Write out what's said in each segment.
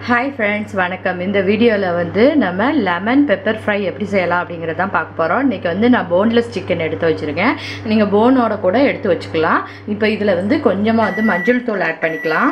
hi friends வணக்கம் இந்த வீடியோவில் வந்து நம்ம லெமன் பெப்பர் ஃப்ரை எப்படி செய்யலாம் அப்படிங்கிறத தான் பார்க்க போகிறோம் இன்றைக்கி வந்து நான் போன்லெஸ் சிக்கன் எடுத்து வச்சுருக்கேன் நீங்கள் போனோட கூட எடுத்து வச்சுக்கலாம் இப்போ இதில் வந்து கொஞ்சமாக வந்து மஞ்சள் தூள் ஆட் பண்ணிக்கலாம்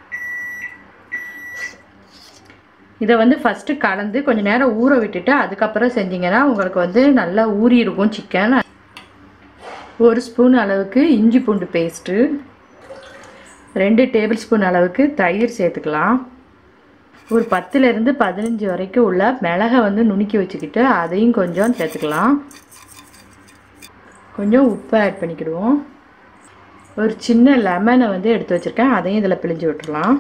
இதை வந்து ஃபஸ்ட்டு கலந்து கொஞ்சம் நேரம் ஊற விட்டுட்டு அதுக்கப்புறம் செஞ்சிங்கன்னா உங்களுக்கு வந்து நல்லா ஊறி இருக்கும் சிக்கன் ஒரு ஸ்பூன் அளவுக்கு இஞ்சி பூண்டு பேஸ்ட்டு ரெண்டு டேபிள் ஸ்பூன் அளவுக்கு தயிர் சேர்த்துக்கலாம் ஒரு பத்துலேருந்து பதினஞ்சு வரைக்கும் உள்ள மிளகை வந்து நுணுக்கி வச்சுக்கிட்டு அதையும் கொஞ்சம் சேர்த்துக்கலாம் கொஞ்சம் உப்பு ஆட் பண்ணிக்கிடுவோம் ஒரு சின்ன லெமனை வந்து எடுத்து வச்சுருக்கேன் அதையும் இதில் பிழிஞ்சு விட்டுடலாம்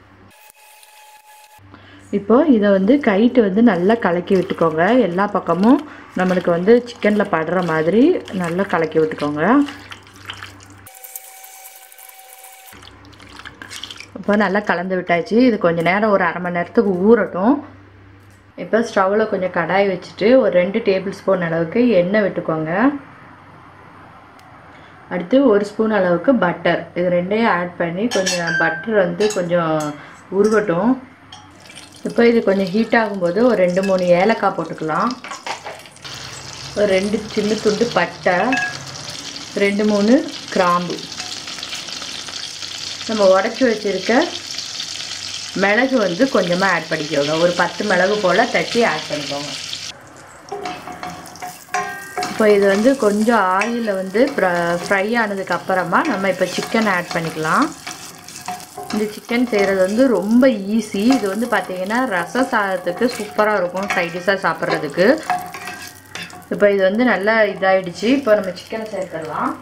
இப்போ இதை வந்து கைட்டு வந்து நல்லா கலக்கி விட்டுக்கோங்க எல்லா பக்கமும் நம்மளுக்கு வந்து சிக்கனில் படுற மாதிரி நல்லா கலக்கி விட்டுக்கோங்க இப்போ நல்லா கலந்து விட்டாச்சு இது கொஞ்சம் நேரம் ஒரு அரை மணி நேரத்துக்கு ஊறட்டும் இப்போ ஸ்டவ்வில் கொஞ்சம் கடாய் வச்சுட்டு ஒரு ரெண்டு டேபிள் ஸ்பூன் அளவுக்கு எண்ணெய் விட்டுக்கோங்க அடுத்து ஒரு ஸ்பூன் அளவுக்கு பட்டர் இது ரெண்டையும் ஆட் பண்ணி கொஞ்சம் பட்டர் வந்து கொஞ்சம் உருகட்டும் இப்போ இது கொஞ்சம் ஹீட் ஆகும்போது ஒரு ரெண்டு மூணு ஏலக்காய் போட்டுக்கலாம் ஒரு ரெண்டு சின்ன துண்டு பட்டை ரெண்டு மூணு கிராம்பு நம்ம உடச்சி வச்சுருக்க மிளகு வந்து கொஞ்சமாக ஆட் பண்ணிக்கோங்க ஒரு பத்து மிளகு போல் தட்டி ஆட் பண்ணிக்கோங்க இப்போ இது வந்து கொஞ்சம் ஆயிலில் வந்து ஃப்ரை ஆனதுக்கு அப்புறமா நம்ம இப்போ சிக்கன் ஆட் பண்ணிக்கலாம் இந்த சிக்கன் செய்கிறது வந்து ரொம்ப ஈஸி இது வந்து பார்த்திங்கன்னா ரச சாதத்துக்கு சூப்பராக இருக்கும் சைடிஷாக சாப்பிட்றதுக்கு இப்போ இது வந்து நல்லா இதாகிடுச்சு இப்போ நம்ம சிக்கனை சேர்த்துடலாம்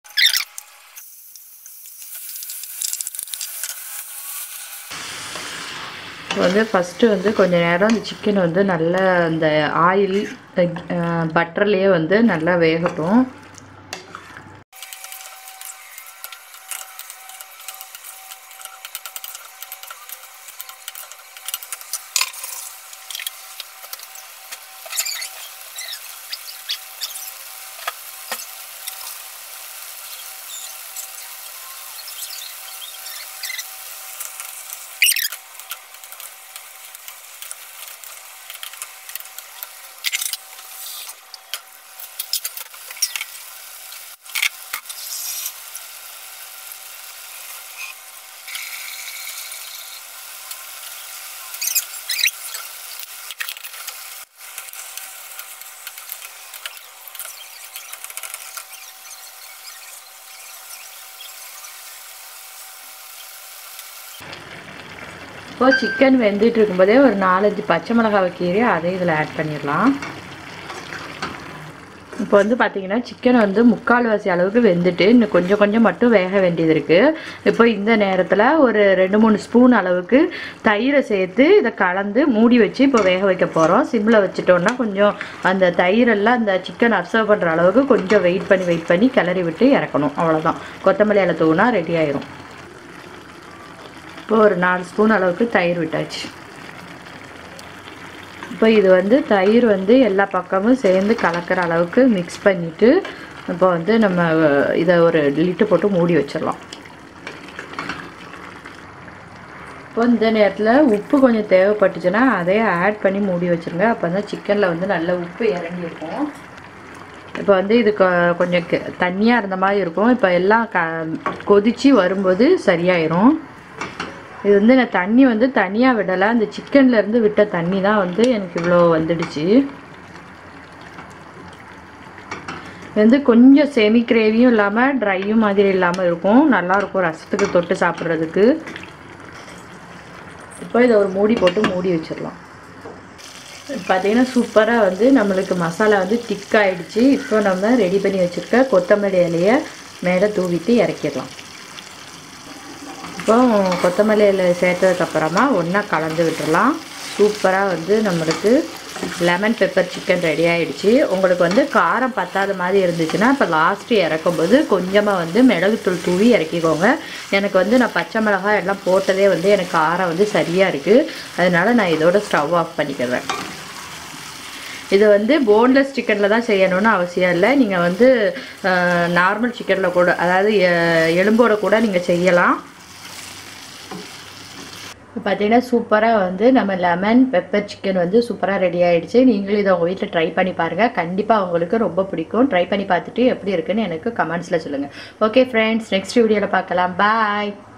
வந்து ஃபஸ்ட்டு வந்து கொஞ்சம் நேரம் இந்த சிக்கன் வந்து நல்லா அந்த ஆயில் பட்டர்லேயே வந்து நல்லா வேகட்டும் இப்போ சிக்கன் வெந்துட்டு இருக்கும்போதே ஒரு நாலஞ்சு பச்சை மிளகாவை கீறி அதையும் இதில் ஆட் பண்ணிடலாம் இப்போ வந்து பார்த்தீங்கன்னா சிக்கன் வந்து முக்கால்வாசி அளவுக்கு வெந்துட்டு இன்னும் கொஞ்சம் கொஞ்சம் மட்டும் வேக வேண்டியது இருக்குது இப்போ இந்த நேரத்தில் ஒரு ரெண்டு மூணு ஸ்பூன் அளவுக்கு தயிரை சேர்த்து இதை கலந்து மூடி வச்சு இப்போ வேக வைக்க போகிறோம் சிம்மில் வச்சுட்டோன்னா கொஞ்சம் அந்த தயிரெல்லாம் அந்த சிக்கன் அப்சர்வ் பண்ணுற அளவுக்கு கொஞ்சம் வெயிட் பண்ணி வெயிட் பண்ணி கிளறி விட்டு இறக்கணும் அவ்வளோதான் கொத்தமல்லி இலை தூணா ரெடி ஆயிரும் இப்போ ஒரு நாலு ஸ்பூன் அளவுக்கு தயிர் விட்டாச்சு இப்போ இது வந்து தயிர் வந்து எல்லா பக்கமும் சேர்ந்து கலக்கிற அளவுக்கு மிக்ஸ் பண்ணிவிட்டு இப்போ வந்து நம்ம இதை ஒரு லிட்டு போட்டு மூடி வச்சிடலாம் இப்போ இந்த நேரத்தில் உப்பு கொஞ்சம் தேவைப்பட்டுச்சுன்னா அதையே ஆட் பண்ணி மூடி வச்சுருங்க அப்போ தான் சிக்கனில் வந்து நல்ல உப்பு இறங்கி இருக்கும் இப்போ வந்து இது கொஞ்சம் தண்ணியாக இருந்த மாதிரி இருக்கும் இப்போ எல்லாம் க கொதித்து வரும்போது சரியாயிரும் இது வந்து நான் தண்ணி வந்து தனியாக விடலை அந்த சிக்கன்லேருந்து விட்ட தண்ணி தான் வந்து எனக்கு இவ்வளோ வந்துடுச்சு வந்து கொஞ்சம் செமி கிரேவியும் இல்லாமல் ட்ரையும் மாதிரி இல்லாமல் இருக்கும் நல்லாயிருக்கும் ரசத்துக்கு தொட்டு சாப்பிட்றதுக்கு இப்போ இதை ஒரு மூடி போட்டு மூடி வச்சிடலாம் பார்த்தீங்கன்னா சூப்பராக வந்து நம்மளுக்கு மசாலா வந்து திக்காயிடுச்சு இப்போ நம்ம ரெடி பண்ணி வச்சுருக்க கொத்தமல்லி இலையை மேலே தூவிட்டு இறக்கிடலாம் இப்போ கொத்தமல்லி இலை சேர்த்ததுக்கப்புறமா ஒன்றா கலந்து விட்டுடலாம் சூப்பராக வந்து நம்மளுக்கு லெமன் பெப்பர் சிக்கன் ரெடி ஆகிடுச்சு உங்களுக்கு வந்து காரம் பத்தாத மாதிரி இருந்துச்சுன்னா இப்போ லாஸ்ட்டு இறக்கும்போது கொஞ்சமாக வந்து மிளகுத்தூள் தூவி இறக்கிக்கோங்க எனக்கு வந்து நான் பச்சை மிளகாய் எல்லாம் போட்டதே வந்து எனக்கு காரம் வந்து சரியாக இருக்குது அதனால் நான் இதோட ஸ்டவ் ஆஃப் பண்ணிக்கிறேன் இது வந்து போன்லெஸ் சிக்கனில் தான் செய்யணும்னு அவசியம் இல்லை நீங்கள் வந்து நார்மல் சிக்கனில் கூட அதாவது எ- எலும்போட கூட நீங்கள் செய்யலாம் பார்த்தீங்கன்னா சூப்பராக வந்து நம்ம லெமன் பெப்பர் சிக்கன் வந்து சூப்பராக ரெடி ஆயிடுச்சு நீங்களும் இதை உங்கள் வீட்டில் ட்ரை பண்ணி பாருங்கள் கண்டிப்பாக உங்களுக்கு ரொம்ப பிடிக்கும் ட்ரை பண்ணி பார்த்துட்டு எப்படி இருக்குன்னு எனக்கு கமெண்ட்ஸில் சொல்லுங்கள் ஓகே ஃப்ரெண்ட்ஸ் நெக்ஸ்ட் வீடியோவில் பார்க்கலாம் பாய்